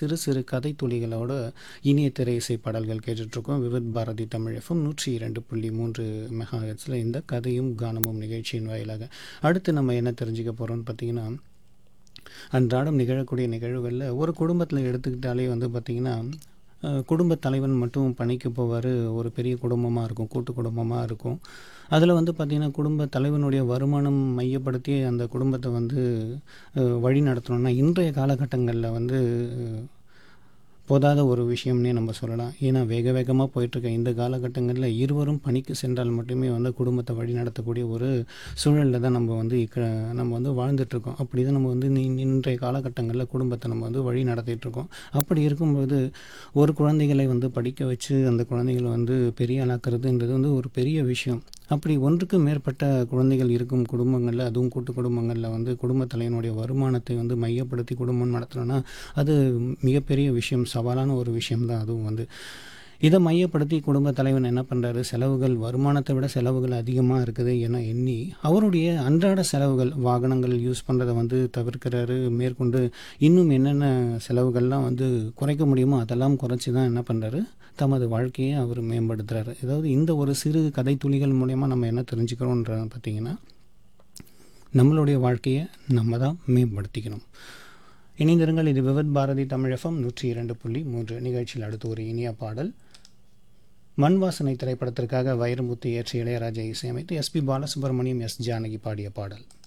சிறு சிறு கதை துளிகளோட இனிய திரை இசை பாடல்கள் கேட்டுட்ருக்கோம் விவித் பாரதி தமிழ் எஃப்எம் நூற்றி இரண்டு புள்ளி மூன்று மெகாஹெட்ஸில் இந்த கதையும் கானமும் நிகழ்ச்சியின் வாயிலாக அடுத்து நம்ம என்ன தெரிஞ்சுக்க போகிறோம்னு பார்த்தீங்கன்னா அன்றாடம் நிகழக்கூடிய நிகழ்வுகளில் ஒரு குடும்பத்தில் எடுத்துக்கிட்டாலே வந்து பார்த்திங்கன்னா குடும்ப தலைவன் மட்டும் பணிக்கு போவார் ஒரு பெரிய குடும்பமாக இருக்கும் கூட்டு குடும்பமாக இருக்கும் அதில் வந்து பார்த்திங்கன்னா குடும்ப தலைவனுடைய வருமானம் மையப்படுத்தி அந்த குடும்பத்தை வந்து அஹ், வழி நடத்தணும்னா இன்றைய காலகட்டங்களில் வந்து அஹ், போதாத ஒரு விஷயம்னே நம்ம சொல்லலாம் ஏன்னா வேக வேகமாக போயிட்டுருக்க இந்த காலகட்டங்களில் இருவரும் பணிக்கு சென்றால் மட்டுமே வந்து குடும்பத்தை வழி நடத்தக்கூடிய ஒரு சூழலில் தான் நம்ம வந்து இக்க நம்ம வந்து வாழ்ந்துட்டுருக்கோம் அப்படி தான் நம்ம வந்து நீ- இன்றைய காலகட்டங்களில் குடும்பத்தை நம்ம வந்து வழி நடத்திட்டு இருக்கோம் அப்படி இருக்கும்போது ஒரு குழந்தைகளை வந்து படிக்க வச்சு அந்த குழந்தைகளை வந்து பெரிய ஆளாக்குறதுன்றது வந்து ஒரு பெரிய விஷயம் அப்படி ஒன்றுக்கு மேற்பட்ட குழந்தைகள் இருக்கும் குடும்பங்களில் அதுவும் கூட்டு குடும்பங்களில் வந்து குடும்ப தலைவனுடைய வருமானத்தை வந்து மையப்படுத்தி குடும்பம் நடத்தணும்னா அது மிகப்பெரிய விஷயம் சவாலான ஒரு விஷயம் தான் அதுவும் வந்து இதை மையப்படுத்தி குடும்ப தலைவன் என்ன பண்ணுறாரு செலவுகள் வருமானத்தை விட செலவுகள் அதிகமாக இருக்குது என எண்ணி அவருடைய அன்றாட செலவுகள் வாகனங்கள் யூஸ் பண்ணுறதை வந்து தவிர்க்கிறாரு மேற்கொண்டு இன்னும் என்னென்ன செலவுகள்லாம் வந்து குறைக்க முடியுமோ அதெல்லாம் குறைச்சி தான் என்ன பண்ணுறாரு தமது வாழ்க்கையை அவர் மேம்படுத்துகிறாரு அதாவது இந்த ஒரு சிறு கதை துளிகள் மூலயமா நம்ம என்ன தெரிஞ்சுக்கிறோன்ற பார்த்தீங்கன்னா நம்மளுடைய வாழ்க்கையை நம்ம தான் மேம்படுத்திக்கணும் இணைந்திருங்கள் இது விவத் பாரதி தமிழ் எஃப்எம் நூற்றி இரண்டு புள்ளி மூன்று நிகழ்ச்சியில் அடுத்து ஒரு இனிய பாடல் மண் வாசனை திரைப்படத்திற்காக வைரமுத்து இயற்றிய இளையராஜா இசையமைத்து எஸ்பி பாலசுப்ரமணியம் எஸ் ஜானகி பாடிய பாடல்